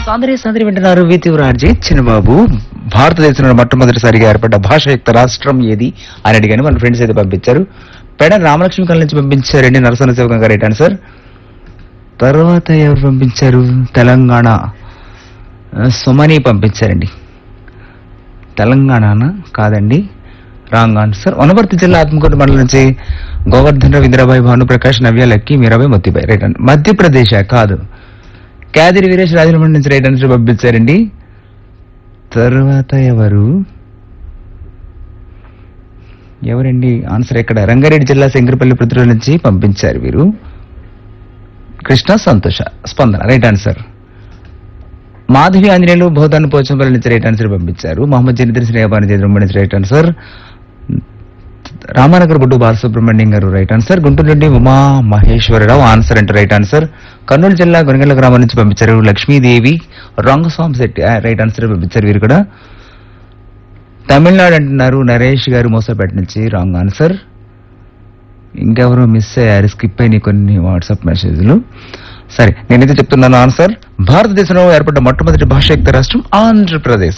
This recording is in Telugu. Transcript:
సాందరి సాందరి వింటున్నారు వితివరాజీ చిన్నబాబు భారతదేశంలో మొట్టమొదటిసారిగా ఏర్పడ్డ భాషయుక్త రాష్ట్రం ఏది అని అడిగాను మన ఫ్రెండ్స్ అయితే పంపించారు పెడ రామలక్ష్మి కళ్ళ నుంచి పంపించారండి నరసన శివగంగా రైట్ ఆన్సర్ తర్వాత ఎవరు పంపించారు తెలంగాణ ఆ, సుమని పంపించారండి తెలంగాణ కాదండి రాంగ్ ఆన్సర్ వనపర్తి జిల్లా ఆత్మకూరు మండలం నుంచి గోవర్ధన్ రావు ఇందిరాబాయి భానుప్రకాష్ నవ్య లక్కీ మీరాబాయి మొత్తిబాయి రైట్ అండి మధ్యప్రదేశ్ కాదు కాదిరి వీరేష్ రాజమండ్రి నుంచి రైట్ ఆన్సర్ పంపించారండి తర్వాత ఎవరు ఎవరండి ఆన్సర్ ఎక్కడ రంగారెడ్డి జిల్లా శంకరపల్లి పృథ్వీ నుంచి పంపించారు వీరు కృష్ణ సంతోష స్పందన రైట్ ఆన్సర్ మాధవి ఆంజనేయులు బోధాన్ పోచంపల్లి నుంచి రైట్ ఆన్సర్ పంపించారు మహమ్మద్ జనిద్ర శ్రేయబాని చంద్రబాబు నుంచి right answer Ramanagar Boddu Balasubrahmanyam garu right answer Guntur నుండి ఉమా మహేశ్వరరావు ఆన్సర్ అంటే రైట్ ఆన్సర్ కర్నూలు జిల్లా గొనగల గ్రామం నుంచి పంపించారు లక్ష్మీదేవి రంగస్వామి శెట్టి ఆ, రైట్ ఆన్సర్ పంపించారు వీరు కూడా తమిళనాడు అంటున్నారు నరేష్ గారు మోసపేట నుంచి రాంగ్ ఆన్సర్ ఇంకెవరో మిస్ అయ్యారు స్కిప్ అయినాయి కొన్ని వాట్సాప్ మెసేజ్లు సరే నేనైతే చెప్తున్నాను ఆన్సర్ భారతదేశంలో ఏర్పడ్డ మొట్టమొదటి భాషయుక్త రాష్ట్రం ఆంధ్రప్రదేశ్